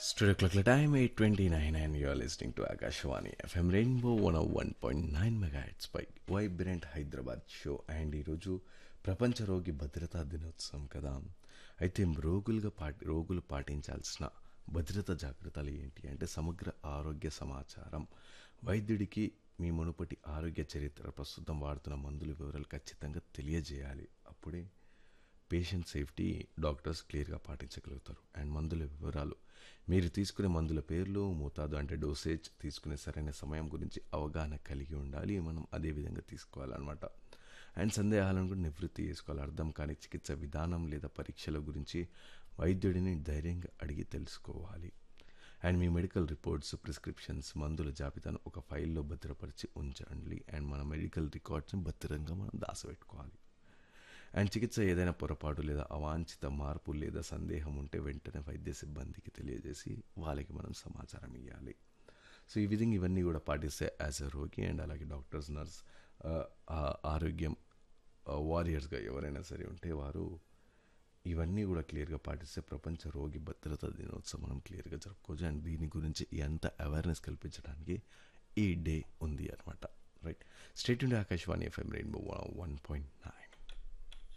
Studio clock time 829 and you're listening to Akashwani FM Rainbow 101.9 megahertz పై vibrant Hyderabad show and ఈరోజు ప్రపంచ రోగి భద్రతా దినోత్సవం కదా అయితే రోగులుగా పాటి రోగులు పాటించాల్సిన భద్రతా జాగ్రత్తలు ఏంటి అంటే సమగ్ర ఆరోగ్య సమాచారం వైద్యుడికి మీ మునుపటి ఆరోగ్య చరిత్ర ప్రస్తుతం వాడుతున్న మందుల వివరాలు ఖచ్చితంగా తెలియజేయాలి అప్పుడే పేషెంట్ సేఫ్టీ డాక్టర్స్ క్లియర్గా పాటించగలుగుతారు అండ్ మందుల వివరాలు మీరు తీసుకునే మందుల పేర్లు మోతాదు అంటే డోసేజ్ తీసుకునే సరైన సమయం గురించి అవగాహన కలిగి ఉండాలి మనం అదే విధంగా తీసుకోవాలన్నమాట అండ్ సందేహాలను కూడా నివృత్తి చేసుకోవాలి అర్థం కాని చికిత్స విధానం లేదా పరీక్షల గురించి వైద్యుడిని ధైర్యంగా అడిగి తెలుసుకోవాలి అండ్ మీ మెడికల్ రిపోర్ట్స్ ప్రిస్క్రిప్షన్స్ మందుల జాబితాను ఒక ఫైల్లో భద్రపరిచి ఉంచండి అండ్ మన మెడికల్ రికార్డ్స్ని భద్రంగా మనం దాచిపెట్టుకోవాలి అండ్ చికిత్స ఏదైనా పొరపాటు లేదా అవాంఛిత మార్పు లేదా సందేహం ఉంటే వెంటనే వైద్య సిబ్బందికి తెలియజేసి వాళ్ళకి మనం సమాచారం ఇవ్వాలి సో ఈ విధంగా ఇవన్నీ కూడా పాటిస్తే యాజ్ అ రోగి అండ్ అలాగే డాక్టర్స్ నర్స్ ఆరోగ్యం వారియర్స్గా ఎవరైనా సరే ఉంటే వారు ఇవన్నీ కూడా క్లియర్గా పాటిస్తే ప్రపంచ రోగి భద్రతా దినోత్సవం మనం క్లియర్గా జరుపుకోవచ్చు అండ్ దీని గురించి ఎంత అవేర్నెస్ కల్పించడానికి ఈ డే ఉంది అనమాట రైట్ స్టేట్ ఉండే Akashvani FM rainbow one point nine